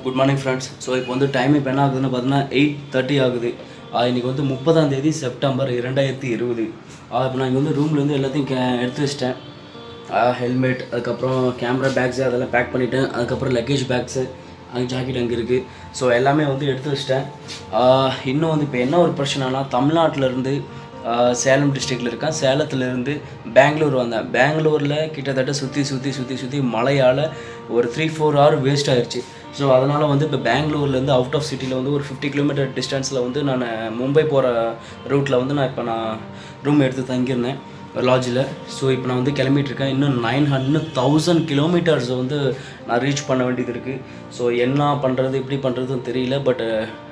Good morning friends so இப்போ வந்து time இப்போ என்ன ஆகுதுன்னு பார்த்தீங்கன்னா எயிட் தேர்ட்டி ஆகுது ஆஹ் இன்னைக்கு வந்து முப்பதாம் தேதி செப்டம்பர் இரண்டாயிரத்தி இருபது இப்போ நான் இங்கே வந்து ரூம்லேருந்து எல்லாத்தையும் கே எடுத்து வச்சிட்டேன் ஹெல்மெட் அதுக்கப்புறம் கேமரா பேக்ஸு அதெல்லாம் பேக் பண்ணிட்டேன் அதுக்கப்புறம் லக்கேஜ் பேக்ஸு அங்கே ஜாக்கெட் அங்கே இருக்குது ஸோ எல்லாமே வந்து எடுத்து வச்சிட்டேன் ஆஹ் இன்னும் வந்து இப்போ என்ன ஒரு பிரச்சனைனா தமிழ்நாட்டிலேருந்து சேலம் டிஸ்ட்ரிக்டில் இருக்கேன் சேலத்துலேருந்து பெங்களூர் வந்தேன் பெங்களூரில் கிட்டத்தட்ட சுற்றி சுற்றி சுற்றி சுற்றி மழையால் ஒரு த்ரீ ஃபோர் ஹவர் வேஸ்ட் ஆயிடுச்சு ஸோ அதனால் வந்து இப்போ பெங்களூர்லேருந்து அவுட் ஆஃப் சிட்டியில் வந்து ஒரு ஃபிஃப்டி கிலோமீட்டர் டிஸ்டன்ஸில் வந்து நான் மும்பை போகிற ரூட்டில் வந்து நான் இப்போ நான் ரூம் எடுத்து தங்கியிருந்தேன் லாட்ஜில் ஸோ இப்போ நான் வந்து கிளம்பிட்டு இருக்கேன் இன்னும் நைன் ஹண்ட்ரட் தௌசண்ட் கிலோமீட்டர்ஸ் வந்து நான் ரீச் பண்ண வேண்டியது இருக்குது ஸோ என்ன பண்ணுறது எப்படி பண்ணுறதுன்னு தெரியல பட்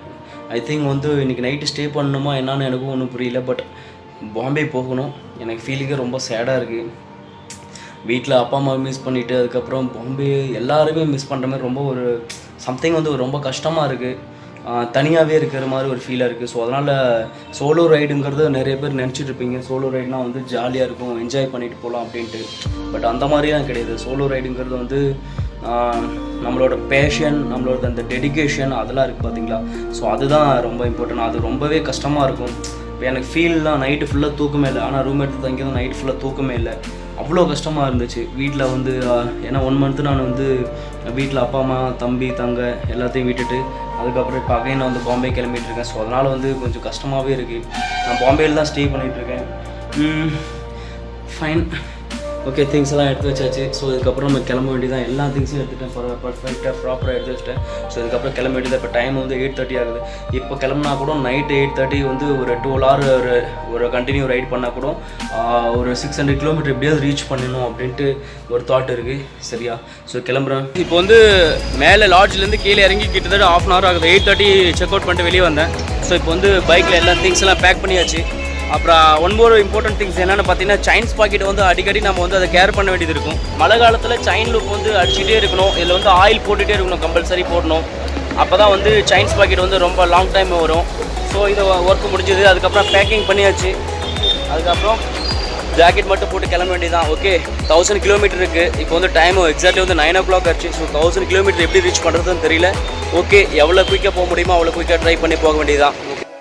ஐ திங்க் வந்து இன்றைக்கி நைட்டு ஸ்டே பண்ணணுமா என்னன்னு எனக்கும் ஒன்றும் புரியல பட் பாம்பே போகணும் எனக்கு ஃபீலிங்கே ரொம்ப சேடாக இருக்குது வீட்டில் அப்பா அம்மா மிஸ் பண்ணிவிட்டு அதுக்கப்புறம் பாம்பே எல்லாருமே மிஸ் பண்ணுற மாதிரி ரொம்ப ஒரு சம்திங் வந்து ரொம்ப கஷ்டமாக இருக்குது தனியாகவே இருக்கிற மாதிரி ஒரு ஃபீலாக இருக்குது ஸோ அதனால் சோலோ ரைடுங்கிறது நிறைய பேர் நினச்சிட்டு இருப்பீங்க சோலோ ரைடுனா வந்து ஜாலியாக இருக்கும் என்ஜாய் பண்ணிட்டு போகலாம் அப்படின்ட்டு பட் அந்த மாதிரிலாம் கிடையாது சோலோ ரைடுங்கிறது வந்து ஆஹ், நம்மளோட பேஷன் நம்மளோட அந்த டெடிகேஷன் அதெல்லாம் இருக்குது பார்த்தீங்களா ஸோ அதுதான் ரொம்ப இம்பார்ட்டன்ட் அது ரொம்பவே கஷ்டமாக இருக்கும் இப்போ எனக்கு ஃபீல் தான் நைட்டு ஃபுல்லாக தூக்கமே இல்லை ஆனால் ரூம் எடுத்து தங்கி தான் நைட் ஃபுல்லாக தூக்கமே இல்லை அவ்வளோ கஷ்டமாக இருந்துச்சு வீட்டில் வந்து ஆஹ், ஏன்னா ஒன் மந்த்து நான் வந்து வீட்டில் அப்பா அம்மா தம்பி தங்க எல்லாத்தையும் விட்டுட்டு அதுக்கப்புறம் இப்போ அகைன் நான் வந்து பாம்பே கிளம்பிட்டு இருக்கேன் ஸோ அதனால் வந்து கொஞ்சம் கஷ்டமாகவே இருக்குது நான் பாம்பேயில் தான் ஸ்டே பண்ணிகிட்ருக்கேன் ஃபைன் ஓகே திங்ஸ் எல்லாம் எடுத்து வச்சாச்சு ஸோ இதுக்கப்புறம் நம்ம கிளம்ப வேண்டியதான் எல்லா திங்ஸும் எடுத்துட்டேன் பர்ஃபெக்டாக ப்ராப்பராக எடுத்து வச்சிட்டேன் ஸோ இதுக்கப்புறம் கிளம்ப வேண்டியது இப்போ டைம் வந்து எயிட் தேர்ட்டி ஆகுது இப்போ கிளம்புனா கூட நைட்டு எயிட் தேர்ட்டி வந்து ஒரு டுவெல் ஹவர் ஒரு ஒரு கண்டினியூ ரைட் பண்ணால் கூட ஆஹ், ஒரு சிக்ஸ் ஹண்ட்ரட் கிலோமீட்டர் எப்படியாவது ரீச் பண்ணணும் அப்படின்ட்டு ஒரு தாட் இருக்குது சரியா ஸோ கிளம்புறேன் இப்போ வந்து மேலே லாட்ஜ்லேருந்து கீழே இறங்கி கிட்டத்தட்ட ஆஃப் அன் ஹவர் ஆகுது எயிட் தேர்ட்டி செக் அவுட் பண்ணிட்டு வெளியே வந்தேன் ஸோ இப்போ வந்து பைக்கில் எல்லா திங்ஸ் எல்லாம் பேக் பண்ணியாச்சு அப்புறம் ஒன் மோர் இம்பார்ட்டன்ட் திங்ஸ் என்னென்னு பார்த்தீங்கன்னா சைன்ஸ் பாக்கெட் வந்து அடிக்கடி நம்ம வந்து அதை கேர் பண்ண வேண்டியது இருக்கும் மழை காலத்தில் சைன் லுக் வந்து அடிச்சுட்டே இருக்கணும் இதில் வந்து ஆயில் போட்டுகிட்டே இருக்கணும் கம்பல்சரி போடணும் அப்போ தான் வந்து சைன்ஸ் பாக்கெட் வந்து ரொம்ப லாங் டைம் வரும் ஸோ இது ஒர்க் முடிஞ்சது அதுக்கப்புறம் பேக்கிங் பண்ணியாச்சு அதுக்கப்புறம் ஜாக்கெட் மட்டும் போட்டு கிளம்ப வேண்டியதான் ஓகே தௌசண்ட் கிலோமீட்டர் இருக்குது இப்போ வந்து டைம் எக்ஸாக்ட்லி வந்து நைன் ஓ கிளாக் ஆச்சு ஸோ தௌசண்ட் கிலோமீட்டர் எப்படி ரீச் பண்ணுறதுன்னு தெரியல ஓகே எவ்வளோ குயிக்காக போக முடியுமோ அவ்வளோ குயிக்காக ட்ரை பண்ணி போக வேண்டியதான்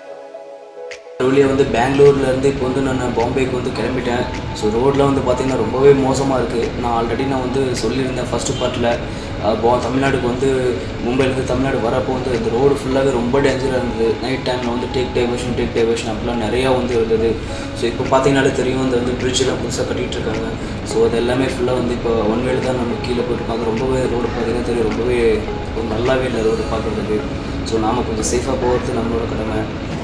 வழியாக வந்து பெங்களூர்லேருந்து இப்போ வந்து நான் பாம்பேக்கு வந்து கிளம்பிட்டேன் ஸோ ரோட்டில் வந்து பார்த்திங்கன்னா ரொம்பவே மோசமாக இருக்குது நான் ஆல்ரெடி நான் வந்து சொல்லியிருந்தேன் ஃபஸ்ட்டு பார்ட்டில் போ தமிழ்நாடுக்கு வந்து மும்பைலேருந்து தமிழ்நாடு வரப்போ வந்து இந்த ரோடு ஃபுல்லாகவே ரொம்ப டேஞ்சராக இருந்தது நைட் டைமில் வந்து டேக் டைவர்ஷன் டேக் டைவர்ஷன் அப்படிலாம் நிறையா வந்து இருந்தது ஸோ இப்போ பார்த்தீங்கனாலே தெரியும் இந்த வந்து பிரிட்ஜெலாம் புதுசாக கட்டிகிட்டு இருக்காங்க ஸோ அது எல்லாமே ஃபுல்லாக வந்து இப்போ ஒன் வேல தான் நம்ம கீழே போயிருக்காங்க ரொம்பவே ரோடு பார்த்தீங்கன்னா தெரியும் ரொம்பவே ஒரு நல்லாவே இல்லை ரோடு பார்க்குறதுக்கு ஸோ நாம் கொஞ்சம் சேஃபாக போகிறது நம்மளோட கடமை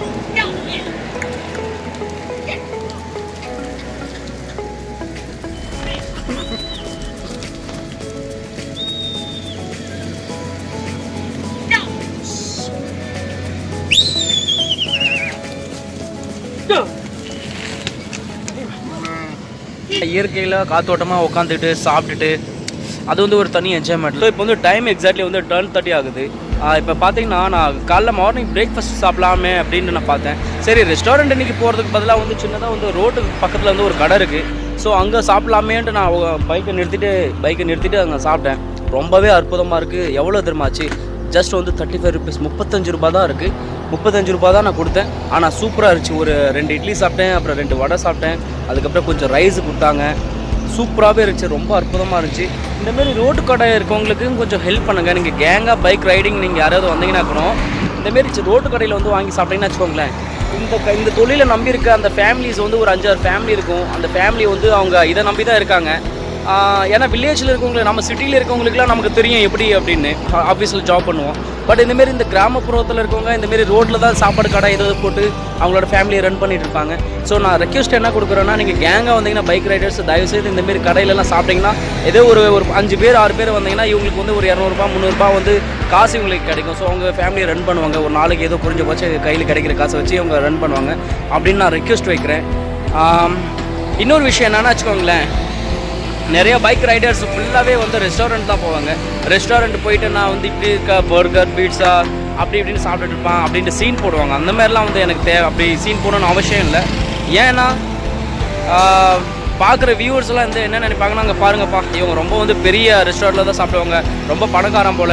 இயற்கையில் காத்தோட்டமாக உட்காந்துட்டு சாப்பிட்டுட்டு அது வந்து ஒரு தனி என்ஜாய்மெண்ட் ஸோ இப்போ வந்து டைம் எக்ஸாக்ட்லி வந்து டுவெல் தேர்ட்டி ஆகுது இப்போ பார்த்தீங்கன்னா நான் காலைல மார்னிங் பிரேக்ஃபாஸ்ட் சாப்பிடலாமே அப்படின்னு நான் பார்த்தேன் சரி ரெஸ்டாரண்ட் இன்னைக்கு போகிறதுக்கு பதிலாக வந்து சின்னதாக வந்து ரோட்டு பக்கத்தில் வந்து ஒரு கடை இருக்குது ஸோ அங்கே சாப்பிடலாமேன்ட்டு நான் பைக்கை நிறுத்திட்டு பைக்கை நிறுத்திட்டு அங்கே சாப்பிட்டேன் ரொம்பவே அற்புதமாக இருக்குது எவ்வளோ தெரியுமாச்சு ஜஸ்ட் வந்து தேர்ட்டி ஃபைவ் ருபீஸ் முப்பத்தஞ்சு ரூபா தான் இருக்குது முப்பத்தஞ்சு ரூபா தான் நான் கொடுத்தேன் ஆனால் சூப்பராக இருந்துச்சு ஒரு ரெண்டு இட்லி சாப்பிட்டேன் அப்புறம் ரெண்டு வடை சாப்பிட்டேன் அதுக்கப்புறம் கொஞ்சம் ரைஸ் கொடுத்தாங்க சூப்பராகவே இருந்துச்சு ரொம்ப அற்புதமாக இருந்துச்சு இந்தமாரி ரோட்டு கடை இருக்கவங்களுக்கு கொஞ்சம் ஹெல்ப் பண்ணுங்கள் நீங்கள் கேங்காக பைக் ரைடிங் நீங்கள் யாராவது வந்தீங்கன்னா கூட இந்தமாரி ரோட்டு கடையில் வந்து வாங்கி சாப்பிட்டீங்கன்னா வச்சுக்கோங்களேன் இந்த க இந்த தொழிலை நம்பி இருக்க அந்த ஃபேமிலிஸ் வந்து ஒரு அஞ்சாறு ஃபேமிலி இருக்கும் அந்த ஃபேமிலி வந்து அவங்க இதை நம்பி தான் இருக்காங்க ஆஹ் ஏன்னா வில்லேஜில் இருக்கவங்களுக்கு நம்ம சிட்டியில் இருக்கவங்களுக்குலாம் நமக்கு தெரியும் எப்படி அப்படின்னு ஆஃபீஸில் ஜாப் பண்ணுவோம் பட் இந்தமாரி இந்த கிராமப்புறத்தில் இருக்கவங்க இந்தமாரி ரோட்டில் தான் சாப்பாடு கடை ஏதாவது போட்டு அவங்களோட ஃபேமிலியை ரன் பண்ணிட்டு இருப்பாங்க ஸோ நான் ரெக்வஸ்ட் என்ன கொடுக்குறேன்னா நீங்கள் கேங்காக வந்தீங்கன்னா பைக் ரைடர்ஸ் தயவுசெய்து இந்தமாரி கடையிலலாம் சாப்பிட்டீங்கன்னா ஏதோ ஒரு ஒரு அஞ்சு பேர் ஆறு பேர் வந்தீங்கன்னா இவங்களுக்கு வந்து ஒரு இரநூறுபா முந்நூறுபா வந்து காசு இவங்களுக்கு கிடைக்கும் ஸோ அவங்க ஃபேமிலியை ரன் பண்ணுவாங்க ஒரு நாளைக்கு ஏதோ குறைஞ்சபட்சம் கையில் கிடைக்கிற காசை வச்சு அவங்க ரன் பண்ணுவாங்க அப்படின்னு நான் ரெக்வஸ்ட் வைக்கிறேன் ஆம், இன்னொரு விஷயம் என்னன்னா வச்சுக்கோங்களேன் நிறைய பைக் ரைடர்ஸ் ஃபுல்லாகவே வந்து ரெஸ்டாரண்ட் தான் போவாங்க ரெஸ்டாரண்ட் போயிட்டு நான் வந்து இப்படி இருக்க பர்கர் பீட்சா அப்படி இப்படின்னு சாப்பிட்டுட்டு இருப்பான் அப்படின்ட்டு சீன் போடுவாங்க அந்த மாதிரிலாம் வந்து எனக்கு தேவை அப்படி சீன் போடணும்னு அவசியம் இல்லை ஏன்னா பார்க்குற வியூவர்ஸ்லாம் வந்து என்ன நினைப்பாங்கன்னா அங்கே பாருங்கப்பா இவங்க ரொம்ப வந்து பெரிய ரெஸ்டாரண்ட்டில் தான் சாப்பிடுவாங்க ரொம்ப பணக்காரன் போல்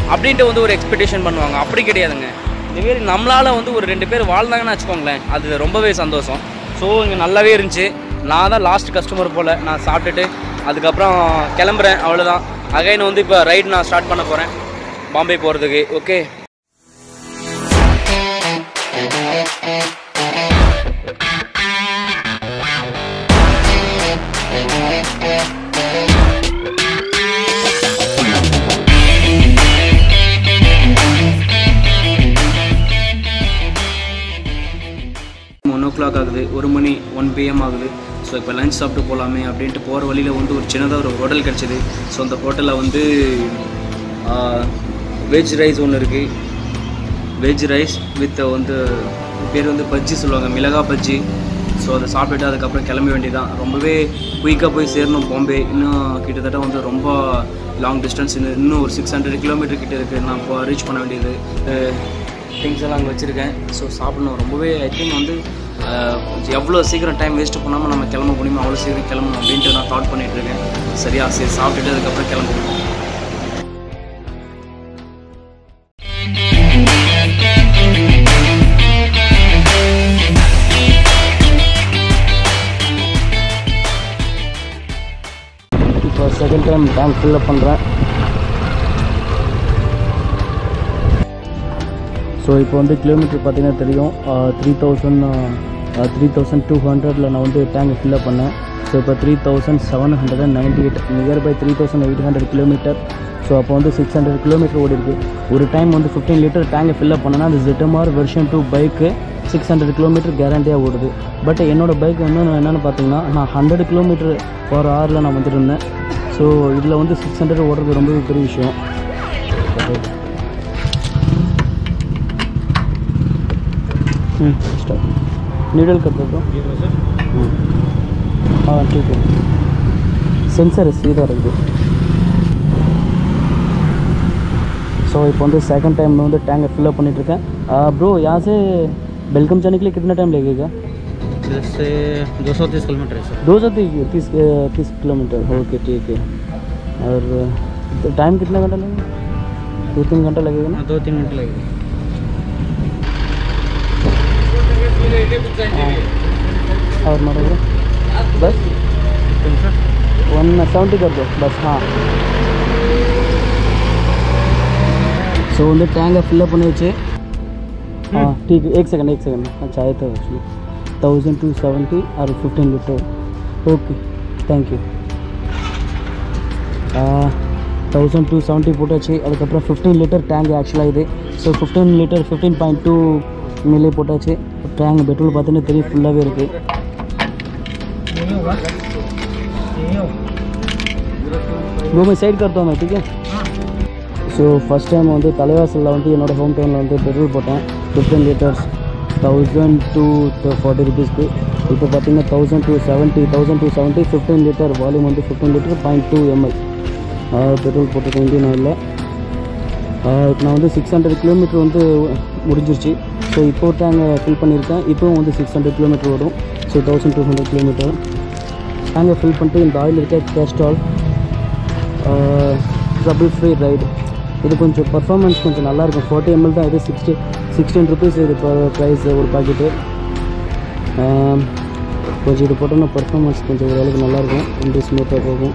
அப்படின்ட்டு வந்து ஒரு எக்ஸ்பெக்டேஷன் பண்ணுவாங்க அப்படி கிடையாதுங்க இந்த மாரி நம்மளால் வந்து ஒரு ரெண்டு பேர் வாழ்ந்தாங்கன்னு வச்சுக்கோங்களேன் அது ரொம்பவே சந்தோஷம் ஸோ இங்கே நல்லாவே இருந்துச்சு நான் தான் லாஸ்ட் கஸ்டமர் போல் நான் சாப்பிட்டுட்டு அதுக்கப்புறம் கிளம்புறேன் அவ்வளோதான் அகைன் வந்து இப்போ ரைடு நான் ஸ்டார்ட் பண்ண போகிறேன் பாம்பே போகிறதுக்கு ஓகே ஒன் ஓ கிளாக் ஆகுது ஒரு மணி ஒன் பிஎம் ஆகுது ஸோ இப்போ லஞ்ச் சாப்பிட்டு போகலாமே அப்படின்ட்டு போகிற வழியில் வந்து ஒரு சின்னதாக ஒரு ஹோட்டல் கிடச்சிது ஸோ அந்த ஹோட்டலில் வந்து வெஜ் ரைஸ் ஒன்று இருக்குது வெஜ் ரைஸ் வித் வந்து பேர் வந்து பஜ்ஜி சொல்லுவாங்க மிளகா பஜ்ஜி ஸோ அதை சாப்பிட்டுட்டு அதுக்கப்புறம் கிளம்ப வேண்டியதான் ரொம்பவே குயிக்காக போய் சேரணும் பாம்பே இன்னும் கிட்டத்தட்ட வந்து ரொம்ப லாங் டிஸ்டன்ஸ் இன்னும் இன்னும் ஒரு சிக்ஸ் ஹண்ட்ரட் கிலோமீட்டர் கிட்ட இருக்குது நான் இப்போ ரீச் பண்ண வேண்டியது திங்ஸ் எல்லாம் அங்கே வச்சுருக்கேன் ஸோ சாப்பிடணும் ரொம்பவே ஐ திங்க் வந்து அஹ், எவ்வளோ சீக்கிரம் டைம் வேஸ்ட் பண்ணாமல் நம்ம கிளம்ப முடியுமோ அவ்வளோ சீக்கிரம் கிளம்பணும் அப்படின்ட்டு நான் தாட் பண்ணிட்டு இருக்கேன் சரியா சரி சாப்பிட்டுட்டு அதுக்கப்புறம் கிளம்பணும் இப்போ செகண்ட் டைம் டேங்க் ஃபில்லப் பண்ணுறேன் ஸோ இப்போ வந்து கிலோமீட்டர் பார்த்தீங்கன்னா தெரியும் three thousand three thousand two ஹண்ட்ரடில் நான் வந்து டேங்க் ஃபில்லப் பண்ணேன் ஸோ இப்போ three thousand seven hundred and ninety eight nearby three thousand eight hundred kilometre so அப்போ வந்து சிக்ஸ் ஹண்ட்ரட் கிலோமீட்டர் ஓடி இருக்கு ஒரு டைம் வந்து ஃபிஃப்டீன் லிட்டர் டேங்கை ஃபில்லப் பண்ணேன்னா அது ஜெட்டமார் வெர்ஷன் டூ பைக்கு சிக்ஸ் ஹண்ட்ரட் கிலோமீட்டர் கேரண்டியாக ஓடுது பட் என்னோட பைக் வந்து என்னென்னு பார்த்தீங்கன்னா நான் ஹண்ட்ரட் கிலோமீட்டர் ஒரு ஹவரில் நான் வந்துட்டு இருந்தேன் ஸோ இதில் வந்து சிக்ஸ் ஹண்ட்ரட் ஓடுறது ரொம்பவே பெரிய விஷயம் हम्म स्टार्ट नीडल कर दो तो हम्म। हाँ ठीक है சென்சர் சீதாக இருக்குது ஸோ இப்போ வந்து செகंड टाइम में வந்து टैंक फिलअप பண்ணிட்டு இருக்கேன் ब्रो यहाँ से बेलकम जाने के लिए कितना टाइम लगेगा इधर से दो सौ तीस किलोमीटर है सर दो सौ तीस तीस तीस किलोमीटर ओके ठीक है और तो टाइम कितना घंटा लगेगा दो तीन घंटा लगेगा ना हाँ, दो तीन मिनट लगेगा और मारो बस कौन सा वन सेवेंटी कर दो बस हाँ ஸோ வந்து டேங்கை ஃபில்லப் பண்ணி வச்சு हाँ ठीक है एक सेकंड एक सेकंड अच्छा आया था एक्चुअली थाउजेंड टू सेवेंटी और fifteen litre okay thank you thousand two seventy போட்டாச்சு அதுக்கப்புறம் ஃபிஃப்டீன் லிட்டர் டேங்க் ஆக்சுவலாக இது so fifteen litre fifteen point two மில்லே போட்டாச்சு டேங்க் பெட்ரோல் பார்த்தீங்கன்னா தெரியும் ஃபுல்லாகவே இருக்குது वो मैं साइड करता हूँ मैं ठीक है ஸோ ஃபஸ்ட் டைம் வந்து தலைவாசலில் வந்து என்னோடய ஹோம் டவுனில் வந்து பெட்ரோல் போட்டேன் fifteen litres thousand two forty ருபீஸ்க்கு இப்போ பார்த்தீங்கன்னா thousand two seventy thousand two seventy fifteen litre volume வந்து fifteen litre point two MI petrol போட்டுக்க வேண்டிய நான் இல்லை இப்போ நான் வந்து சிக்ஸ் ஹண்ட்ரட் கிலோமீட்டர் வந்து முடிஞ்சிருச்சு ஸோ இப்போ டேங்க ஃபில் பண்ணியிருக்கேன் இப்போவும் வந்து சிக்ஸ் ஹண்ட்ரட் கிலோமீட்டர் வரும் so thousand two hundred kilometre டேங்கை ஃபில் பண்ணிட்டு இந்த ஆயில் இருக்க கேஸ்ட்ரால் ட்ரபிள் ஃப்ரீ ரைடு இது கொஞ்சம் பர்ஃபார்மன்ஸ் கொஞ்சம் நல்லாயிருக்கும் ஃபார்ட்டி எம்எல் தான் இது சிக்ஸ்டி சிக்ஸ்டீன் ருபீஸ் இது ப்ரைஸ் ஒரு பாக்கெட்டு கொஞ்சம் இது போட்டோம்னா பர்ஃபார்மன்ஸ் கொஞ்சம் ஓரளவுக்கு நல்லாயிருக்கும் ரொம்ப ஸ்மூத்தாக போகும்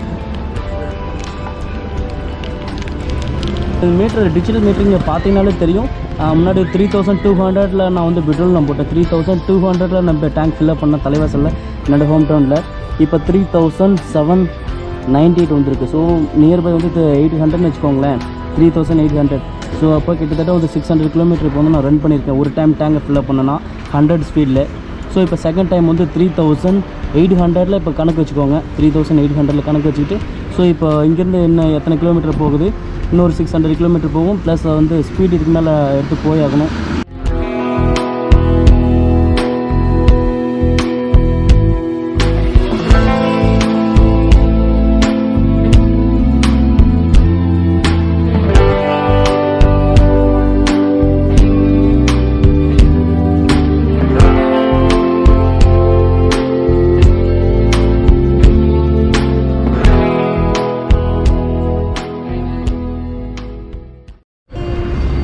மீட்டர் டிஜிட்டல் மீட்டர் இங்கே பார்த்தீங்கனாலே தெரியும் ஆஹ் முன்னாடி த்ரீ தௌசண்ட் டூ ஹண்ட்ரடில் நான் வந்து பெட்ரோல் நான் போட்டேன் த்ரீ தௌசண்ட் டூ ஹண்ட்ரடில் நம்ம டேங்க் ஃபில்அப் பண்ண தலைவாசலில் என்னோடய ஹோம் டவுனில் இப்போ three thousand seven ninety eight வந்திருக்கு ஸோ நியர்பை வந்து எயிட் ஹண்ட்ரட்னு வச்சுக்கோங்களேன் three thousand eight hundred so அப்போ கிட்டத்தட்ட வந்து சிக்ஸ் ஹண்ட்ரட் கிலோமீட்டர் இப்போ வந்து நான் ரன் பண்ணியிருக்கேன் ஒரு டைம் டேங்கை ஃபில்அப் பண்ணனா ஹண்ட்ரட் ஸ்பீடில் ஸோ இப்போ செகண்ட் டைம் வந்து த்ரீ தௌசண்ட் எயிட் ஹண்ட்ரடில் இப்போ கணக்கு வச்சுக்கோங்க த்ரீ தௌசண்ட் எயிட் ஹண்ட்ரடில் கணக்கு வச்சுக்கிட்டு ஸோ இப்போ இங்கேருந்து என்ன எத்தனை கிலோமீட்டர் போகுது இன்னொரு சிக்ஸ் ஹண்ட்ரட் கிலோமீட்டர் போகும் ப்ளஸ் வந்து ஸ்பீட் இதுக்கு மேலே எடுத்து போய் ஆகணும்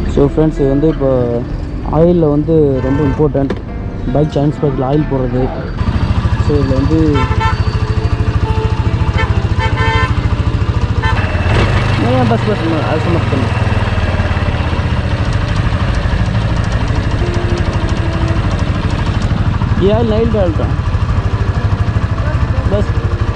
ஸோ ஃப்ரெண்ட்ஸ் இது வந்து இப்போ ஆயிலில் வந்து ரொம்ப இம்பார்ட்டண்ட் பைக் சைன்ஸ் பைக்கில் ஆயில் போடுறது ஸோ இதில் வந்து नहीं बस बस मैं ऐसा मत करना ये ऑयल नहीं डालता बस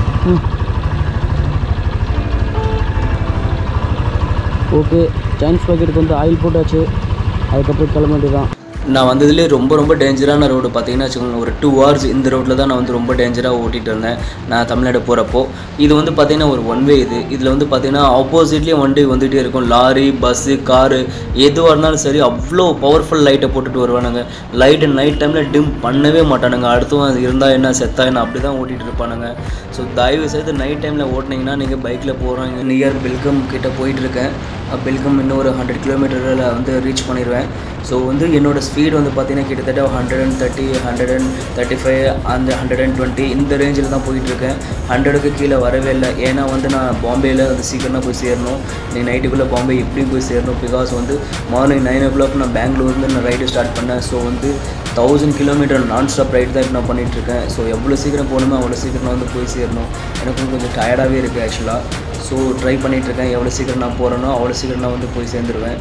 ஓகே சைனீஸ் பாக்கெட்டுக்கு வந்து ஆயில் போட்டாச்சு அதுக்கப்புறம் கிளம்ப வேண்டியதான் நான் வந்ததுலேயே ரொம்ப ரொம்ப டேஞ்சரான ரோடு பார்த்தீங்கன்னா வச்சுக்கோங்க ஒரு டூ ஹவர்ஸ் இந்த ரோட்டில் தான் நான் வந்து ரொம்ப டேஞ்சராக ஓட்டிகிட்டு இருந்தேன் நான் தமிழ்நாடு போகிறப்போ இது வந்து பார்த்தீங்கன்னா ஒரு ஒன் வே இது இதில் வந்து பார்த்தீங்கன்னா ஆப்போசிட்லேயும் வண்டி வந்துகிட்டே இருக்கும் லாரி பஸ்ஸு காரு எதுவாக இருந்தாலும் சரி அவ்வளோ பவர்ஃபுல் லைட்டை போட்டுட்டு வருவானுங்க லைட்டு நைட் டைமில் டிம் பண்ணவே மாட்டானுங்க அடுத்தவன் இருந்தால் என்ன செத்தா என்ன அப்படி தான் ஓட்டிகிட்டு இருப்பானுங்க ஸோ தயவு செய்து நைட் டைமில் ஓட்டினீங்கன்னா நீங்கள் பைக்கில் போகிறாங்க நியர் பெல்கம் கிட்ட போயிட்டுருக்கேன் பெல்கம் இன்னும் ஒரு ஹண்ட்ரட் கிலோமீட்டரில் வந்து ரீச் பண்ணிடுவேன் ஸோ வந்து என்னோட ஸ்பீடு வந்து பார்த்தீங்கன்னா கிட்டத்தட்ட hundred and thirty hundred and thirty five அந்த ஹண்ட்ரட் அண்ட் டுவெண்ட்டி இந்த ரேஞ்சில் தான் போயிட்டுருக்கேன் ஹண்ட்ரடுக்கு கீழே வரவே இல்லை ஏன்னா வந்து நான் பாம்பேயில் வந்து சீக்கிரமாக போய் சேரணும் நீ நைட்டுக்குள்ளே பாம்பே எப்படி போய் சேரணும் பிகாஸ் வந்து மார்னிங் நைன் ஓ கிளாக் நான் பெங்களூர்லேருந்து நான் ரைடு ஸ்டார்ட் பண்ணேன் ஸோ வந்து thousand kilometre non stop ride தான் இப்போ நான் பண்ணிகிட்ருக்கேன் ஸோ எவ்வளோ சீக்கிரம் போகணுமோ அவ்வளோ சீக்கிரம் நான் வந்து போய் சேரணும் எனக்கும் கொஞ்சம் டயர்டாகவே இருக்குது ஆக்சுவலாக ஸோ ட்ரை பண்ணிகிட்ருக்கேன் எவ்வளோ சீக்கிரம் நான் போகிறேனோ அவ்வளோ சீக்கிரம் நான் வந்து போய் சேர்ந்துருவேன்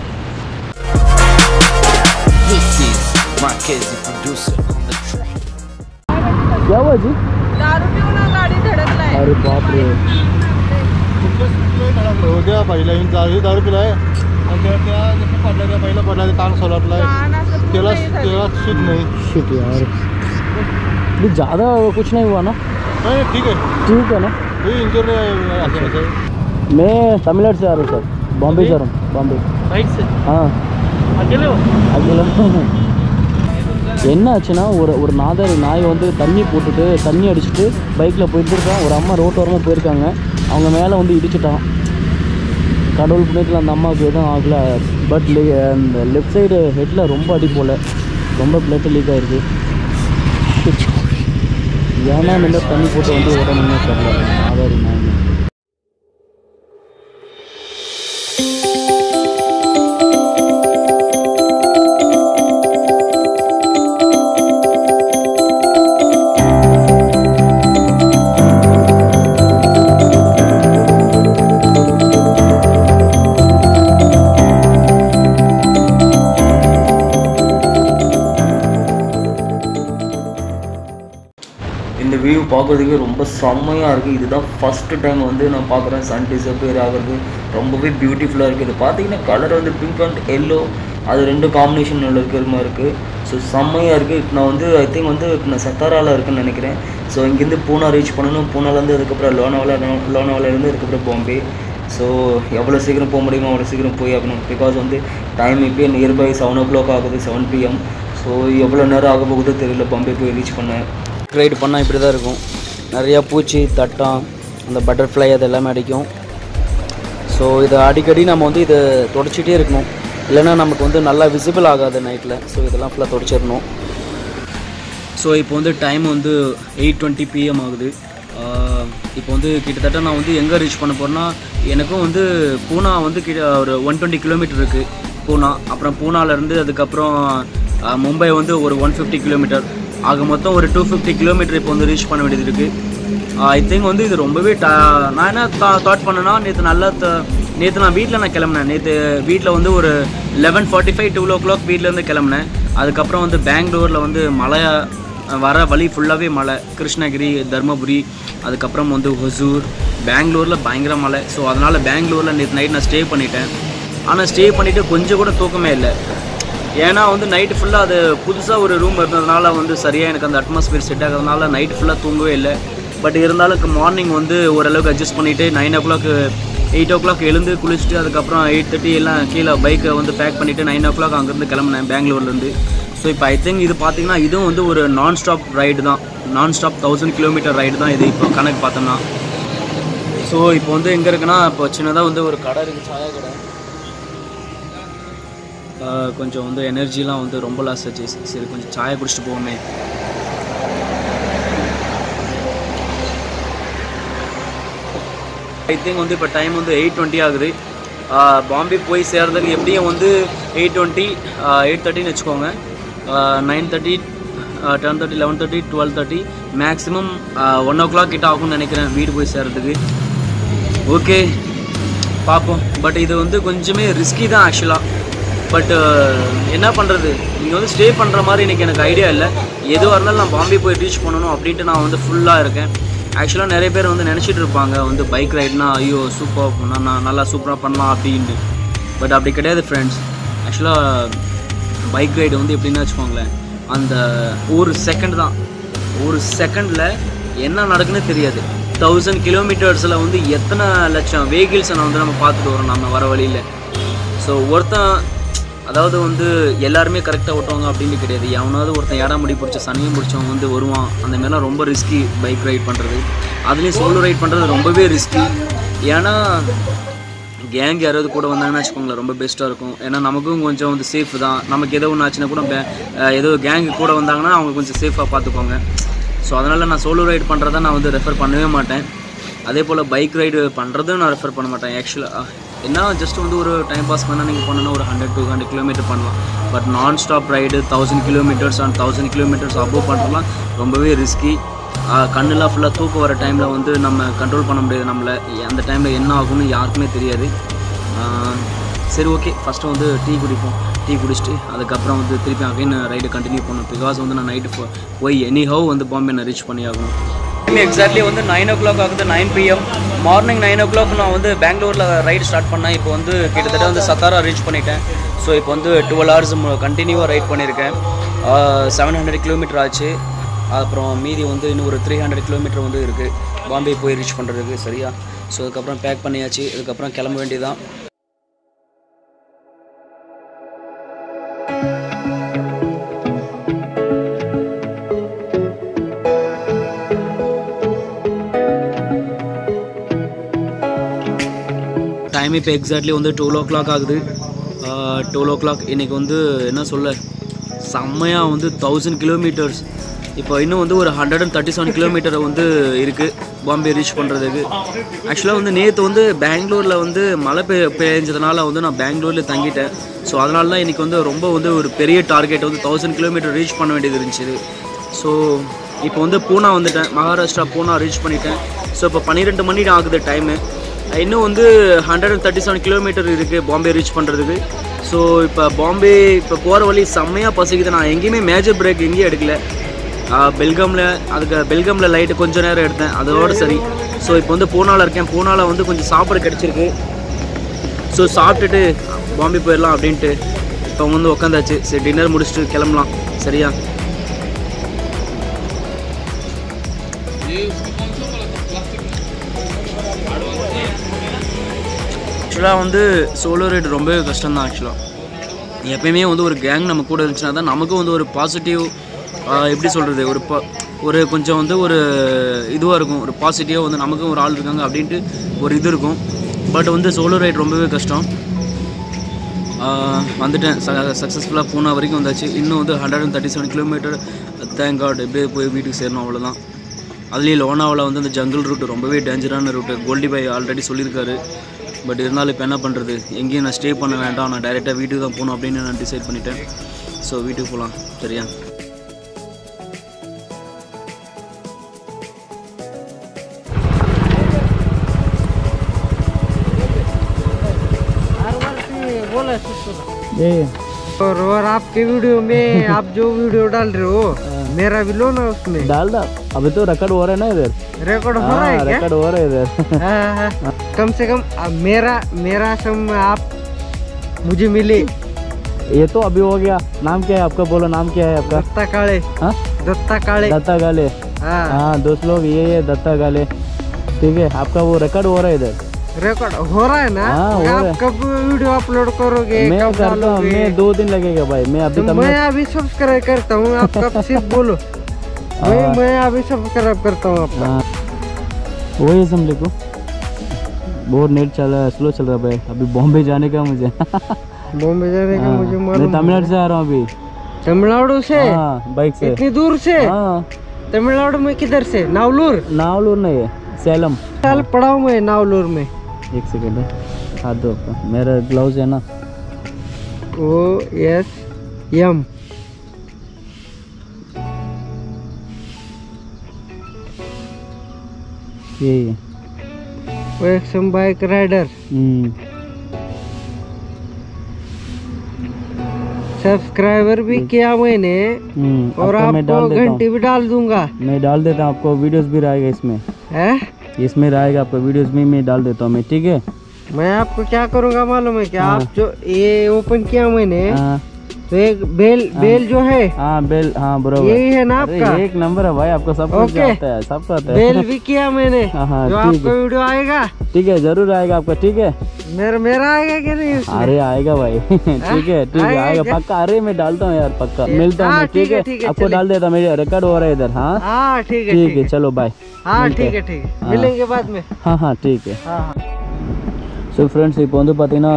This is Marquez, producer on the track. क्या हुआ जी दारू पिऊन गाडी धडकलाय अरे बाप रे हो गया पहिला इन दारू दारू पिलाय आणि त्या त्या जसं पडलं त्या पहिला पडला ते कान सोलाटलाय कान असं पूर्ण त्याला हे झालं. त्याला सूट नाही शिट यार भी ज़्यादा कुछ नहीं हुआ ना नाही ठीक आहे ठीक है ना हे इंजोर नाही असं असं मैं तमिलनाडु से आ रहा हूँ सर बॉम्बे से आ रहा हूँ बॉम्बे बाइक से हाँ अकेले हो அகிலம் என்ன ஆச்சுன்னா ஒரு ஒரு நாதாரி நாய் வந்து தண்ணி போட்டுட்டு தண்ணி அடிச்சுட்டு பைக்கில் போயிட்டு இருக்கான் ஒரு அம்மா ரோட்டோரமாக போயிருக்காங்க அவங்க மேலே வந்து இடிச்சிட்டான் கடவுள் புண்ணியத்தில் அந்த அம்மாவுக்கு எதுவும் ஆகல பட் அந்த லெஃப்ட் சைடு ஹெட்டில் ரொம்ப அடி போல ரொம்ப பிளட் லீக் ஆயிருக்கு ஏன்னா நல்லா தண்ணி போட்டு வந்து உடனே தெரியல நாதாரி நாய் இந்த வியூ பார்க்குறதுக்கே ரொம்ப செம்மையாக இருக்குது இதுதான் ஃபஸ்ட்டு டைம் வந்து நான் பார்க்குறேன் சன் டிசப்பியர் ஆகிறது ரொம்பவே பியூட்டிஃபுல்லாக இருக்குது இது பார்த்தீங்கன்னா கலர் வந்து பிங்க் அண்ட் எல்லோ அது ரெண்டு காம்பினேஷன் இருக்கிற மாதிரி இருக்குது ஸோ செம்மையாக இருக்குது இப்போ நான் வந்து ஐ திங்க் வந்து இப்போ நான் சத்தாராவில் இருக்குன்னு நினைக்கிறேன் ஸோ இங்கேருந்து பூனா ரீச் பண்ணணும் பூனாலேருந்து அதுக்கப்புறம் லோனாவாலா லோனாவாலேருந்து அதுக்கப்புறம் பாம்பே ஸோ எவ்வளோ சீக்கிரம் போக முடியுமோ அவ்வளோ சீக்கிரம் போய் ஆகணும் பிகாஸ் வந்து டைம் இப்போயே நியர்பை செவன் ஓ கிளாக் ஆகுது செவன் பிஎம் ஸோ எவ்வளோ நேரம் ஆக போகுதோ தெரியல பாம்பே போய் ரீச் பண்ணேன் ரைடு பண்ணால் இப்படி தான் இருக்கும் நிறையா பூச்சி தட்டான் அந்த பட்டர்ஃப்ளை அது எல்லாமே அடிக்கும் ஸோ இதை அடிக்கடி நம்ம வந்து இதை தொடச்சிட்டே இருக்கணும் இல்லைன்னா நமக்கு வந்து நல்லா விசிபிள் ஆகாது நைட்டில் ஸோ இதெல்லாம் ஃபுல்லாக தொடச்சிடணும் ஸோ இப்போ வந்து டைம் வந்து எயிட் டுவெண்ட்டி பிஎம் ஆகுது ஆஹ் இப்போ வந்து கிட்டத்தட்ட நான் வந்து எங்கே ரீச் பண்ண போகிறேன்னா எனக்கும் வந்து பூனா வந்து கிட்ட ஒரு ஒன் டுவெண்ட்டி கிலோமீட்டர் இருக்குது பூனா அப்புறம் பூனாலேருந்து அதுக்கப்புறம் ஆஹ் மும்பை வந்து ஒரு ஒன் ஃபிஃப்டி கிலோமீட்டர் ஆக மொத்தம் ஒரு டூ ஃபிஃப்டி கிலோமீட்டர் இப்போ வந்து ரீச் பண்ண வேண்டியது இருக்குது ஐ திங்க் வந்து இது ரொம்பவே டா நான் என்ன தா தாட் பண்ணேன்னா நேற்று நல்லா நேற்று நான் வீட்டில் நான் கிளம்புனேன் நேற்று வீட்டில் வந்து ஒரு eleven forty five two o'clock வீட்டிலேருந்து கிளம்புனேன் அதுக்கப்புறம் வந்து பெங்களூரில் வந்து மழை வர வழி ஃபுல்லாகவே மழை கிருஷ்ணகிரி தருமபுரி அதுக்கப்புறம் வந்து ஹொசூர் பெங்களூரில் பயங்கர மழை ஸோ அதனால் பெங்களூரில் நேற்று நைட் நான் ஸ்டே பண்ணிட்டேன் ஆனால் ஸ்டே பண்ணிவிட்டு கொஞ்சம் கூட தூக்கமே இல்லை ஏன்னா வந்து நைட்டு ஃபுல்லாக அது புதுசாக ஒரு ரூம் இருந்ததுனால வந்து சரியாக எனக்கு அந்த அட்மாஸ்பியர் செட் ஆகிறதுனால நைட் ஃபுல்லாக தூங்கவே இல்லை பட் இருந்தாலும் மார்னிங் வந்து ஓரளவுக்கு அட்ஜஸ்ட் பண்ணிவிட்டு nine o'clock eight o'clock எழுந்து குளிச்சுட்டு அதுக்கப்புறம் எயிட் தேர்ட்டி எல்லாம் கீழே பைக்கை வந்து பேக் பண்ணிவிட்டு நைன் ஓ கிளாக் அங்கேருந்து கிளம்புனேன் பெங்களூர்லேருந்து ஸோ இப்போ ஐ திங்க் இது பார்த்தீங்கன்னா இதுவும் வந்து ஒரு நான் ஸ்டாப் ரைடு தான் நான் ஸ்டாப் தௌசண்ட் கிலோமீட்டர் ரைடு தான் இது இப்போ கணக்கு பார்த்தோம்னா ஸோ இப்போ வந்து எங்கே இருக்குன்னா இப்போ சின்னதாக வந்து ஒரு கடை இருக்குது சாயா கடை ஆஹ் கொஞ்சம் வந்து எனர்ஜிலாம் வந்து ரொம்ப லாஸ் ஆச்சு சரி கொஞ்சம் சாயை குடிச்சிட்டு போவோமே ஐ திங்க் வந்து இப்போ டைம் வந்து எயிட் டுவெண்ட்டி ஆகுது பாம்பே போய் சேர்றதுக்கு எப்படியும் வந்து எயிட் டுவெண்ட்டி எயிட் தேர்ட்டின்னு வச்சுக்கோங்க nine thirty ten thirty eleven thirty twelve thirty maximum one o'clock கிட்ட ஆகும்னு நினைக்கிறேன் வீடு போய் சேர்றதுக்கு ஓகே பார்ப்போம் பட் இது வந்து கொஞ்சமே ரிஸ்கி தான் ஆக்சுவலாக பட் என்ன பண்ணுறது இங்கே வந்து ஸ்டே பண்ணுற மாதிரி இன்றைக்கி எனக்கு ஐடியா இல்லை எதுவாக இருந்தாலும் நான் பாம்பே போய் ரீச் பண்ணணும் அப்படின்ட்டு நான் வந்து ஃபுல்லாக இருக்கேன் ஆக்சுவலாக நிறைய பேர் வந்து நினச்சிட்டு இருப்பாங்க வந்து பைக் ரைட்னா ஐயோ சூப்பர் நான் நான் நல்லா சூப்பராக பண்ணலாம் அப்படின்ட்டு பட் அப்படி கிடையாது ஃப்ரெண்ட்ஸ் ஆக்சுவலாக பைக் ரைடு வந்து எப்படின்னு வச்சுக்கோங்களேன் அந்த ஒரு செகண்ட் தான் ஒரு செகண்டில் என்ன நடக்குன்னு தெரியாது தௌசண்ட் கிலோமீட்டர்ஸில் வந்து எத்தனை லட்சம் வெஹிக்கிள்ஸை வந்து நம்ம பார்த்துட்டு வரோம் நம்ம வர வழியில் ஸோ ஒருத்தன் அதாவது வந்து எல்லாருமே கரெக்டாக ஓட்டுவாங்க அப்படின்னு கிடையாது எவனாவது ஒருத்தன் ஏடா முடி பிடிச்ச சனியும் பிடிச்சவன் வந்து வருவான் அந்த மாதிரிலாம் ரொம்ப ரிஸ்கி பைக் ரைட் பண்ணுறது அதுலேயும் சோலோ ரைட் பண்ணுறது ரொம்பவே ரிஸ்கி ஏன்னா கேங் யாராவது கூட வந்தாங்கன்னு வச்சுக்கோங்களேன் ரொம்ப பெஸ்ட்டாக இருக்கும் ஏன்னா நமக்கும் கொஞ்சம் வந்து சேஃப் தான் நமக்கு ஏதோ ஒன்று ஆச்சுன்னா கூட பே- அஹ் ஏதோ கேங் கூட வந்தாங்கன்னா அவங்க கொஞ்சம் சேஃபாக பார்த்துக்கோங்க ஸோ அதனால் நான் சோலோ ரைட் பண்ணுறத நான் வந்து ரெஃபர் பண்ணவே மாட்டேன் அதே போல் பைக் ரைடு பண்ணுறதும் நான் ரெஃபர் பண்ண மாட்டேன் ஆக்சுவலாக என்ன ஜஸ்ட் வந்து ஒரு டைம் பாஸ் பண்ணால் நீங்கள் பண்ணணும் ஒரு ஹண்ட்ரட் டூ ஹண்ட்ரட் கிலோமீட்டர் பண்ணலாம் but non stop ride thousand kilometres and thousand kilometres above பண்ணுறதுலாம் ரொம்பவே ரிஸ்கி கண்ணெல்லாம் ஃபுல்லாக தூக்கம் வர டைமில் வந்து நம்ம கண்ட்ரோல் பண்ண முடியாது நம்மளை அந்த டைமில் என்ன ஆகும்னு யாருக்குமே தெரியாது ஆஹ் சரி ஓகே ஃபஸ்ட்டு வந்து டீ குடிப்போம் டீ குடிச்சிட்டு அதுக்கப்புறம் வந்து திருப்பி அகைன் ரைடு கண்டினியூ பண்ணணும் பிகாஸ் வந்து நான் நைட்டு போய் எனி ஹவ் வந்து பாம்பே நான் ரீச் பண்ணி ஆகணும் எக்ஸாக்ட்லி வந்து நைன் ஓ கிளாக் ஆகுது nine PM morning nine o'clock நான் வந்து பெங்களூரில் ரைடு ஸ்டார்ட் பண்ணேன் இப்போ வந்து கிட்டத்தட்ட வந்து சத்தாரா ரீச் பண்ணிட்டேன் ஸோ இப்போ வந்து டுவெல் ஹவர்ஸ் கண்டினியூவாக ரைட் பண்ணியிருக்கேன் செவன் ஹண்ட்ரட் கிலோமீட்டர் ஆச்சு அப்புறம் மீதி வந்து இன்னும் ஒரு த்ரீ ஹண்ட்ரட் கிலோமீட்டர் வந்து இருக்குது பாம்பே போய் ரீச் பண்ணுறதுக்கு சரியா ஸோ அதுக்கப்புறம் பேக் பண்ணியாச்சு அதுக்கப்புறம் கிளம்ப வேண்டியதான் டைம் இப்போ எக்ஸாக்ட்லி வந்து டுவெல் ஓ கிளாக் ஆகுது டுவெல் ஓ கிளாக் இன்றைக்கி வந்து என்ன சொல்ல செம்மையாக வந்து தௌசண்ட் கிலோமீட்டர்ஸ் இப்போ இன்னும் வந்து ஒரு hundred and thirty seven kilometre வந்து இருக்குது பாம்பே ரீச் பண்ணுறதுக்கு ஆக்சுவலாக வந்து நேற்று வந்து பெங்களூரில் வந்து மழை பெய் பெஞ்சதுனால வந்து நான் பெங்களூரில் தங்கிட்டேன் ஸோ அதனால தான் இன்றைக்கி வந்து ரொம்ப வந்து ஒரு பெரிய டார்கெட் வந்து தௌசண்ட் கிலோமீட்டர் ரீச் பண்ண வேண்டியது இருந்துச்சு ஸோ இப்போ வந்து பூனா வந்துட்டேன் மகாராஷ்டிரா பூனா ரீச் பண்ணிட்டேன் ஸோ இப்போ பன்னிரெண்டு மணி ஆகுது டைமு இன்னும் வந்து hundred and thirty seven kilometre இருக்குது பாம்பே ரீச் பண்ணுறதுக்கு ஸோ இப்போ பாம்பே இப்போ போகிற வழி செம்மையாக பசிக்குது நான் எங்கேயுமே மேஜர் பிரேக் எங்கேயும் எடுக்கல பெல்காமில் அதுக்கு பெல்காமில் லைட்டு கொஞ்சம் நேரம் எடுத்தேன் அதோட சரி ஸோ இப்போ வந்து பூனாவில் இருக்கேன் பூனாவில் வந்து கொஞ்சம் சாப்பாடு கிடச்சிருக்கு ஸோ சாப்பிட்டுட்டு பாம்பே போயிடலாம் அப்படின்ட்டு இப்போ வந்து உட்காந்தாச்சு சரி டின்னர் முடிச்சுட்டு கிளம்பலாம் சரியா ஆக்சுவலாக வந்து சோலோ ரைடு ரொம்பவே கஷ்டம் தான் ஆக்சுவலாக எப்பயுமே வந்து ஒரு கேங் நம்ம கூட இருந்துச்சுன்னா தான் நமக்கும் வந்து ஒரு பாசிட்டிவ் எப்படி சொல்கிறது ஒரு ப ஒரு கொஞ்சம் வந்து ஒரு இதுவாக இருக்கும் ஒரு பாசிட்டிவாக வந்து நமக்கும் ஒரு ஆள் இருக்காங்க அப்படின்ட்டு ஒரு இது இருக்கும் பட் வந்து சோலோ ரைட் ரொம்பவே கஷ்டம் ஆஹ் வந்துட்டேன் சக்ஸஸ்ஃபுல்லாக பூனா வரைக்கும் வந்தாச்சு இன்னும் வந்து hundred and thirty seven kilometre thank God எப்படியே போய் வீட்டுக்கு சேரணும் அவ்வளோதான் அதுலேயும் லோனாவில் வந்து அந்த ஜங்கிள் ரூட் ரொம்பவே டேஞ்சரான ரூட்டு கோல்டி பாய் ஆல்ரெடி சொல்லியிருக்காரு பட் இருந்தாலும் இப்போ என்ன பண்ணுறது எங்கேயும் நான் ஸ்டே பண்ண வேண்டாம் நான் டைரெக்டாக வீட்டுக்கு தான் போகணும் அப்படின்னு நான் டிசைட் பண்ணிட்டேன் ஸோ வீட்டுக்கு போகலாம் சரியா और और आपके वीडियो में आप जो वीडियो डाल रहे हो मेरा भी लो ना उसमें डाल दा अभी तो रिकॉर्ड हो रहा है ना इधर रिकॉर्ड हो रहा है क्या रिकॉर्ड हो रहा है इधर हाँ, हाँ। कम से कम अब मेरा मेरा सम आप मुझे मिले ये तो अभी हो गया नाम क्या है आपका बोलो नाम क्या है आपका दत्ता काले हाँ दत्ता काले दत्ता गाले हाँ हाँ दोस्त लोग ये ये दत्ता गाले ठीक है आपका वो रिकॉर्ड हो रहा है इधर रिकॉर्ड हो रहा है ना हाँ, हो रहा आप है। कब वीडियो अपलोड करोगे मैं कब करता हूँ डालोगे मैं दो दिन लगेगा भाई मैं अभी तो तब मैं अभी सब्सक्राइब करता हूँ आप कब सिर्फ बोलो मैं मैं अभी सब्सक्राइब करता हूँ आपका हाँ वही समझे को बहुत नेट चल रहा है स्लो चल रहा है भाई अभी बॉम्बे जाने का मुझे बॉम्बे जाने का हाँ, मुझे मैं मालूम तमिलनाडु से आ रहा हूँ अभी तमिलनाडु से हाँ बाइक से इतनी दूर से हाँ तमिलनाडु में किधर से नावलूर नावलूर नहीं है सैलम साल पढ़ा हूँ मैं नावलूर में एक सेकेंड है हाथ दो आपका मेरा ग्लव्स है ना ओ एस एम ये ये ओ एक्सम बाइक राइडर हम्म, सब्सक्राइबर भी किया मैंने हम्म, और आपका मैं आपको डाल देता घंटी हूँ भी डाल दूंगा मैं डाल देता हूँ आपको वीडियोस भी रहेगा इसमें है इसमें रहेगा आपको वीडियोस भी मैं डाल देता हूँ मैं ठीक है मैं आपको क्या करूंगा मालूम है क्या आप जो ये ओपन किया मैंने हाँ तो एक बेल बेल जो है हाँ बेल हाँ बरोबर यही है ना अरे आपका एक नंबर है भाई आपको सब कुछ ओके। आता है सब आता है बेल भी किया मैंने हाँ, हाँ, जो ठीक आपका वीडियो आएगा ठीक है जरूर आएगा आपका ठीक है मेरा मेरा आएगा कि नहीं उसमें? अरे आएगा भाई ठीक है ठीक है आएगा आएगा क्या? पक्का अरे मैं डालता हूँ यार पक्का मिलता हूँ हाँ, मैं ठीक ठीक है, है ठीक है, आपको चलिए। डाल देता हूँ मेरे रिकॉर्ड हो रहा है इधर हाँ हाँ ठीक है ठीक है चलो बाय हाँ मिलते ठीक हैं। है ठीक है हाँ। मिलेंगे बाद में हाँ हाँ ठीक है हाँ हाँ ஸோ ஃப்ரெண்ட்ஸ் இப்போ வந்து பார்த்தீங்கன்னா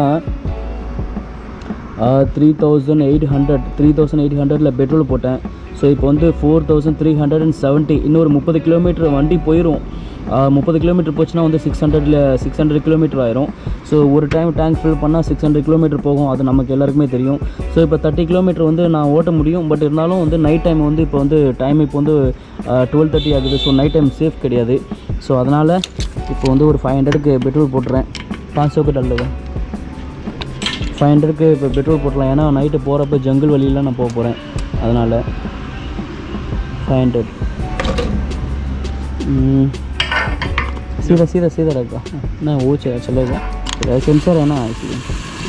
three thousand eight hundred three thousand eight ஹண்ட்ரடில் பெட்ரோல் போட்டேன் ஸோ இப்போ வந்து four thousand three hundred and seventy இன்னொரு முப்பது கிலோமீட்டர் வண்டி போயிடும் முப்பது கிலோமீட்டர் போச்சுன்னா வந்து சிக்ஸ் ஹண்ட்ரட்ல சிக்ஸ் ஹண்ட்ரட் கிலோமீட்டர் ஆயிரும் ஸோ ஒரு டைம் டேங்க் ஃபில் பண்ணால் சிக்ஸ் ஹண்ட்ரட் கிலோமீட்டர் போகும் அது நமக்கு எல்லாருக்குமே தெரியும் ஸோ இப்போ தேர்ட்டி கிலோமீட்டர் வந்து நான் ஓட்ட முடியும் பட் இருந்தாலும் வந்து நைட் டைம் வந்து இப்போ வந்து டைம் இப்போ வந்து டுவெல் தேர்ட்டி ஆகுது ஸோ நைட் டைம் சேஃப் கிடையாது ஸோ அதனால் இப்போ வந்து ஒரு ஃபைவ் ஹண்ட்ரடுக்கு பெட்ரோல் போட்டுறேன் पाँच सौ पे डाल देगा ஃபைவ் ஹண்ட்ரடுக்கு இப்போ பெட்ரோல் போட்டலாம் ஏன்னா நைட்டு போகிறப்ப ஜங்கிள் வழியில் நான் போக போகிறேன் அதனால் ஃபைவ் ஹண்ட்ரட் सीधा सीधा सीधा रहेगा ना वो चला चलेगा सेंसर है ना इसलिए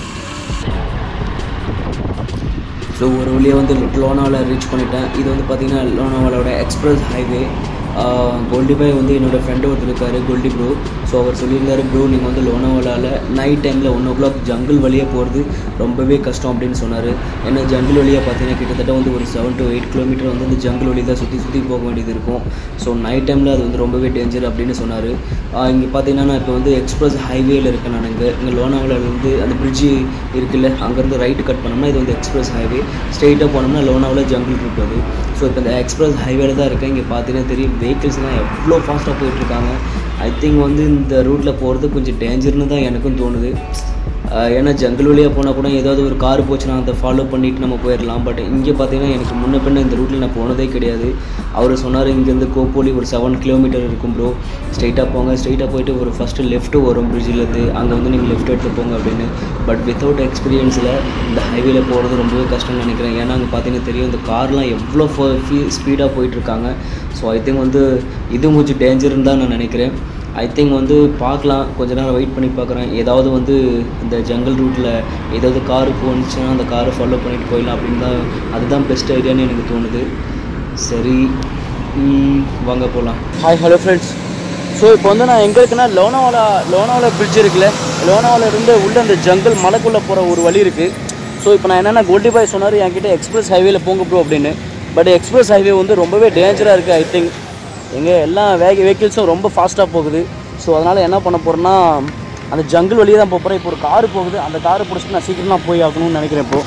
ஸோ ஒரு வழியாக வந்து லோனாவில் ரீச் பண்ணிட்டேன் இது வந்து பார்த்திங்கன்னா லோனாவாலோட எக்ஸ்பிரஸ் ஹைவே கோல்டி பாய் வந்து என்னோடய ஃப்ரெண்டு ஒருத்தர் இருக்கார் கோல்டி ப்ரோ ஸோ அவர் சொல்லியிருந்தாரு ப்ரோ நீங்கள் வந்து லோனாவாலாவில் நைட் டைமில் ஒன் ஓ கிளாக் ஜங்கிள் வழியாக போகிறது ரொம்பவே கஷ்டம் அப்படின்னு சொன்னார் ஏன்னா ஜங்கிள் வழியாக பார்த்தீங்கன்னா கிட்டத்தட்ட வந்து ஒரு செவன் டு எயிட் கிலோமீட்டர் வந்து இந்த ஜங்கிள் வழி தான் சுற்றி சுற்றி போக வேண்டியது இருக்கும் ஸோ நைட் டைமில் அது வந்து ரொம்பவே டேஞ்சர் அப்படின்னு சொன்னார் இங்கே பார்த்தீங்கன்னா நான் இப்போ வந்து எக்ஸ்பிரஸ் ஹைவேல இருக்கேன் நான் இங்கே இங்கே லோனாவலாலேருந்து அந்த பிரிட்ஜு இருக்குல்ல அங்கேருந்து ரைட்டு கட் பண்ணோம்னா இது வந்து எக்ஸ்பிரஸ் ஹைவே ஸ்ட்ரெயிட்டாக போனோம்னா லோனாவில் ஜங்கிள் இருக்காது ஸோ இப்போ இந்த எக்ஸ்பிரஸ் ஹைவேல தான் இருக்கேன் இங்கே பார்த்தீங்கன்னா தெரியும் வெஹிக்கிள்ஸ்லாம் எவ்வளோ ஃபாஸ்ட்டாக போயிட்டுருக்காங்க ஐ திங்க் வந்து இந்த ரூட்டில் போகிறது கொஞ்சம் டேஞ்சர்னு தான் எனக்கும் தோணுது ஆஹ் ஏன்னா ஜங்கிள் வழியாக போனால் கூட ஏதாவது ஒரு கார் போச்சுன்னா அதை ஃபாலோ பண்ணிட்டு நம்ம போயிடலாம் பட் இங்கே பார்த்தீங்கன்னா எனக்கு முன்ன பின்ன இந்த ரூட்டில் நான் போனதே கிடையாது அவர் சொன்னார் இங்கேருந்து கோப்போலி ஒரு செவன் கிலோமீட்டர் இருக்கும் ப்ரோ ஸ்ட்ரைட்டாக போங்க ஸ்ட்ரைட்டாக போயிட்டு ஒரு ஃபஸ்ட்டு லெஃப்ட்டு வரும் பிரிட்ஜிலேருந்து அங்கே வந்து நீங்கள் லெஃப்ட் எடுத்து போங்க அப்படின்னு பட் வித்தவுட் எக்ஸ்பீரியன்ஸில் இந்த ஹைவேல போகிறது ரொம்பவே கஷ்டம்னு நினைக்கிறேன் ஏன்னா அங்கே பார்த்தீங்கன்னா தெரியும் இந்த கார்லாம் எவ்வளோ ஸ்பீடாக போயிட்டுருக்காங்க ஸோ ஐ திங்க் வந்து இதுவும் கொஞ்சம் டேஞ்சர்னு தான் நான் நினைக்கிறேன் ஐ திங்க் வந்து பார்க்கலாம் கொஞ்ச நேரம் வெயிட் பண்ணி பார்க்குறேன் ஏதாவது வந்து இந்த ஜங்கல் ரூட்டில் ஏதாவது காரு போணுச்சுன்னா அந்த காரை ஃபாலோ பண்ணிட்டு போயிடலாம் அப்படின்னு தான் அதுதான் பெஸ்ட் ஐடியான்னு எனக்கு தோணுது சரி ம், வாங்க போகலாம் ஹாய் ஹலோ ஃப்ரெண்ட்ஸ் ஸோ இப்போ வந்து நான் எங்கே இருக்குன்னா லோனாவாலா லோனாவாலா பிரிட்ஜ் இருக்குல்ல லோனாவாலா இருந்து உள்ள அந்த ஜங்கல் மலைக்குள்ளே போகிற ஒரு வழி இருக்குது ஸோ இப்போ நான் என்னென்னா கோல்டி பாய் சொன்னார் என்கிட்ட எக்ஸ்பிரஸ் ஹைவேல போங்க ப்ரோ அப்படின்னு பட் எக்ஸ்பிரஸ் ஹைவே வந்து ரொம்பவே டேஞ்சராக இருக்குது ஐ திங்க் எங்கே எல்லா வேக வெஹிக்கிள்ஸும் ரொம்ப ஃபாஸ்ட்டாக போகுது ஸோ அதனால் என்ன பண்ண போகிறேன்னா அந்த ஜங்கிள் வழியே தான் போகிறேன் இப்போ ஒரு காரு போகுது அந்த காரு பிடிச்சிட்டு நான் சீக்கிரமாக போய் ஆகணும்னு நினைக்கிறேன் இப்போ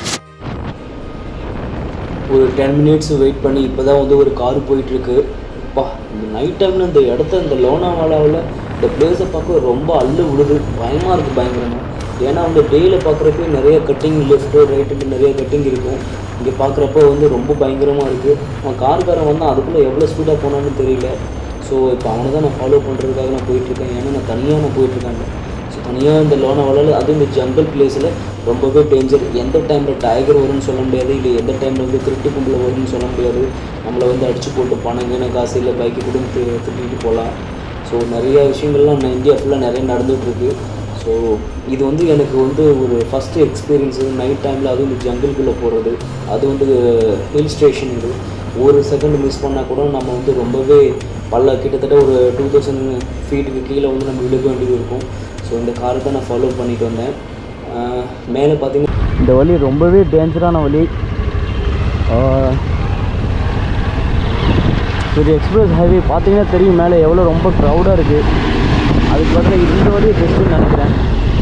ஒரு டென் மினிட்ஸ் வெயிட் பண்ணி இப்போ தான் வந்து ஒரு கார் போயிட்டுருக்கு அப்பா இந்த நைட் டைமில் இந்த இடத்த இந்த லோனாவாலாவில் இந்த பிளேஸை பார்க்க ரொம்ப அள்ளு விடுது பயமாக இருக்குது பயங்கரமாக ஏன்னா வந்து டேயில் பார்க்குறப்ப நிறைய கட்டிங் லெஃப்ட்டு ரைட்டுக்கு நிறைய கட்டிங் இருக்கும் இங்கே பார்க்குறப்ப வந்து ரொம்ப பயங்கரமாக இருக்குது அவன் கார்காரன் வந்தால் அதுக்குள்ளே எவ்வளோ ஸ்பீடாக போனான்னு தெரியல ஸோ இப்போ அவனை தான் நான் ஃபாலோ பண்ணுறதுக்காக நான் போயிட்டுருக்கேன் ஏன்னா நான் தனியாக நான் போயிட்டுருக்கேன் ஸோ தனியாக இந்த லோனாவாலாவில் அதுவும் இந்த ஜங்கல் பிளேஸில் ரொம்பவே டேஞ்சர் எந்த டைமில் டைகர் வரும்னு சொல்ல முடியாது இல்லை எந்த டைமில் வந்து திருட்டு கும்பல் வரும்னு சொல்ல முடியாது நம்மளை வந்து அடிச்சு போட்டு பணம் கீன காசு இல்லை பைக்கு கூட தி- திருட்டிட்டு போகலாம் ஸோ நிறைய விஷயங்கள்லாம் நான் இந்தியா ஃபுல்லாக நிறைய நடந்துகிட்ருக்கு ஸோ இது வந்து எனக்கு வந்து ஒரு ஃபஸ்ட்டு எக்ஸ்பீரியன்ஸு நைட் டைமில் அதுவும் இந்த ஜங்கிள்குள்ளே போகிறது அது வந்து ஹில் ஸ்டேஷன் இது ஒரு செகண்ட் மிஸ் பண்ணால் கூட நம்ம வந்து ரொம்பவே பல்ல கிட்டத்தட்ட ஒரு டூ தௌசண்ட் ஃபீட்டுக்கு கீழே வந்து நம்ம விழுக வேண்டியது இருக்கும் ஸோ இந்த காரை தான் நான் ஃபாலோ பண்ணிட்டு வந்தேன் ஆஹ் மேலே பார்த்தீங்கன்னா இந்த வழி ரொம்பவே டேஞ்சரான வழி ஆஹ் இது எக்ஸ்பிரஸ் ஹைவே பார்த்தீங்கன்னா தெரியும் மேலே எவ்வளோ ரொம்ப க்ரௌடாக இருக்குது அதுக்கு பதிலாக இந்த வழியை பெஸ்ட்டுன்னு நினைக்கிறேன்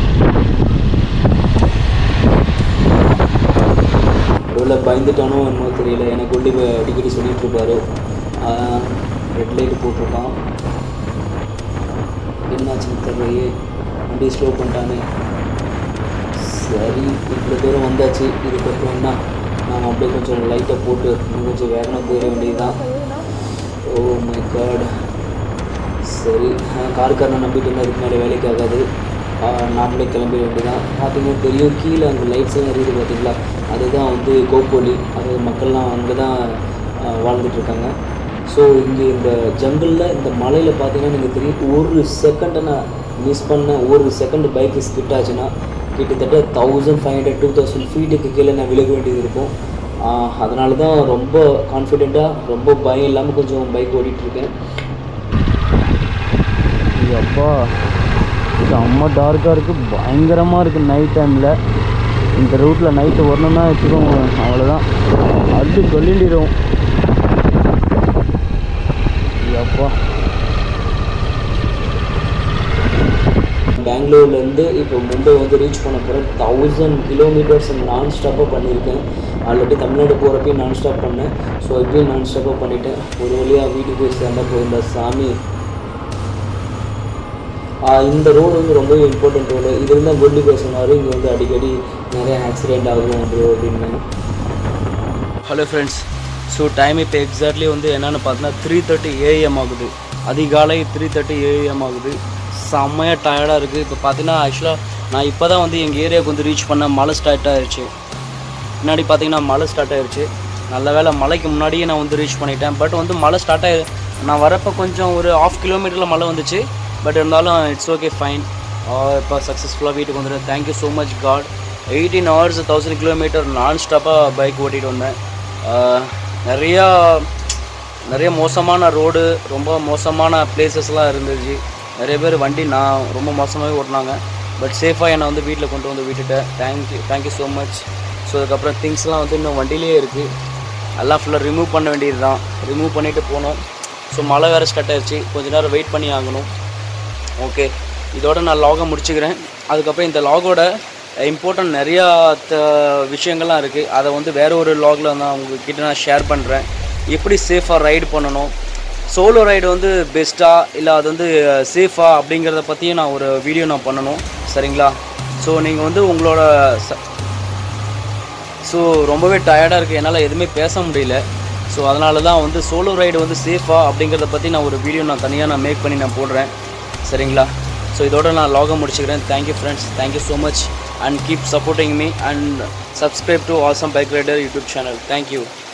ஒருவேளை பயந்துட்டானோ என்னமோ தெரியல எனக்கு ஒண்டி அடிக்கடி சொல்லிட்டு இருப்பாரு ரெட் லைட் போட்டிருக்கான் என்னாச்சுன்னு தெரியலையே வண்டி ஸ்லோ பண்ணிட்டானே சரி இவ்வளோ தூரம் வந்தாச்சு இதுக்கப்புறம் என்ன நாம் அப்படியே கொஞ்சம் லைட்டை போட்டு இன்னும் கொஞ்சம் வேகமாக போயிட வேண்டியதுதான் ஓ மை காட் சரி கார்காரனை நம்பிட்டு இருந்தால் அதுக்கு மேலே வேலைக்கு ஆகாது ஆஹ் நாமளே கிளம்பிட வேண்டியதான் பார்த்தீங்கன்னா தெரியும் கீழே அங்கே லைட்ஸ் எல்லாம் எரியுது பார்த்தீங்களா அதுதான் வந்து கோப்போலி அது மக்கள்லாம் அங்கே தான் வாழ்ந்துட்டு இருக்காங்க ஸோ இங்கே இந்த ஜங்கிளில் இந்த மலையில் பார்த்தீங்கன்னா நீங்கள் தெரியும் ஒரு செகண்டை நான் மிஸ் பண்ண ஒரு செகண்ட் பைக்கு ஸ்கிட் ஆச்சுன்னா கிட்டத்தட்ட thousand five hundred two thousand ஃபீட்டுக்கு கீழே நான் விலக வேண்டியது இருக்கும் ஆஹ் அதனால தான் ரொம்ப கான்ஃபிடெண்ட்டாக ரொம்ப பயம் இல்லாமல் கொஞ்சம் பைக் ஓட்டிகிட்ருக்கேன் அப்பா செம்ம டார்க்காக இருக்குது பயங்கரமாக இருக்குது நைட் டைமில் இந்த ரூட்டில் நைட்டு வரணும்னா வச்சுக்கோங்க அவ்வளோதான் அது சொல்லிடும் அப்பா பெங்களூர்லேருந்து இப்போ மும்பை வந்து ரீச் பண்ண போகிறேன் தௌசண்ட் கிலோமீட்டர்ஸ் நான் ஸ்டாப்பாக பண்ணியிருக்கேன் ஆல்ரெடி தமிழ்நாடு போகிறப்பையும் நான் ஸ்டாப் பண்ணேன் ஸோ இப்பயும் நான் ஸ்டாப்பாக பண்ணிட்டேன் ஒரு வழியாக வீட்டுக்கு போய் சேர்ந்த போயிருந்த சாமி ஆஹ் இந்த ரோடு வந்து ரொம்பவே இம்பார்ட்டன்ட் ரோடு இது இருந்தால் கொல்லி பேசினாரு இங்கே வந்து அடிக்கடி நிறைய ஆக்சிடெண்ட் ஆகும் ப்ரோ அப்படின்னு ஹலோ ஃப்ரெண்ட்ஸ் ஸோ டைம் இப்போ எக்ஸாக்ட்லி வந்து என்னென்னு பார்த்தீங்கன்னா த்ரீ தேர்ட்டி ஏஎம் ஆகுது அதிகாலை த்ரீ தேர்ட்டி ஏஎம் ஆகுது செம்மையாக டயர்டாக இருக்குது இப்போ பார்த்தீங்கன்னா ஆக்சுவலாக நான் இப்போ தான் வந்து எங்கள் ஏரியாவுக்கு வந்து ரீச் பண்ண மழை ஸ்டார்ட் ஆயிடுச்சு முன்னாடி பார்த்தீங்கன்னா மழை ஸ்டார்ட் ஆயிடுச்சு நல்ல வேளை மழைக்கு முன்னாடியே நான் வந்து ரீச் பண்ணிட்டேன் பட் வந்து மழை ஸ்டார்ட் ஆகி நான் வரப்போ கொஞ்சம் ஒரு ஆஃப் கிலோமீட்டரில் மழை வந்துச்சு பட் இருந்தாலும் இட்ஸ் ஓகே ஃபைன் இப்போ சக்ஸஸ்ஃபுல்லாக வீட்டுக்கு வந்துடுறேன் thank you so much God eighteen hours thousand kilometre non ஸ்டாப்பாக பைக் ஓட்டிகிட்டு வந்தேன் ஆஹ் நிறையா நிறைய மோசமான ரோடு ரொம்ப மோசமான பிளேசஸ்லாம் இருந்துச்சு நிறைய பேர் வண்டி நான் ரொம்ப மோசமாகவே ஓட்டினாங்க பட் சேஃபாக என்னை வந்து வீட்டில் கொண்டு வந்து விட்டுட்டேன் thank you thank you so much so அதுக்கப்புறம் திங்ஸ்லாம் வந்து இன்னும் வண்டியிலே இருக்குது எல்லாம் ஃபுல்லாக ரிமூவ் பண்ண வேண்டியது தான் ரிமூவ் பண்ணிவிட்டு போகணும் ஸோ மழை வேறு ஸ்டார்ட் ஆயிடுச்சு கொஞ்ச நேரம் வெயிட் பண்ணி ஆகணும் ஓகே இதோட நான் லாகை முடிச்சுக்கிறேன் அதுக்கப்புறம் இந்த லாகோட இம்பார்ட்டன்ட் நிறையா த- விஷயங்கள்லாம் இருக்குது அதை வந்து வேற ஒரு லாகில் நான் உங்ககிட்ட நான் ஷேர் பண்ணுறேன் எப்படி சேஃபாக ரைடு பண்ணணும் சோலோ ரைடு வந்து பெஸ்ட்டாக இல்லை அது வந்து சேஃபா அப்படிங்கிறத பற்றியும் நான் ஒரு வீடியோ நான் பண்ணணும் சரிங்களா ஸோ நீங்கள் வந்து உங்களோட ச ஸோ ரொம்பவே டயர்டாக இருக்குது என்னால் எதுவுமே பேச முடியல ஸோ அதனால தான் வந்து சோலோ ரைடு வந்து சேஃபா அப்படிங்கிறத பற்றி நான் ஒரு வீடியோ நான் தனியாக நான் மேக் பண்ணி நான் போடுறேன் சரிங்களா ஸோ இதோட நான் லாக முடிச்சுக்கிறேன் thank you friends thank you so much and keep supporting me and subscribe to awesome bike rider YouTube channel thank you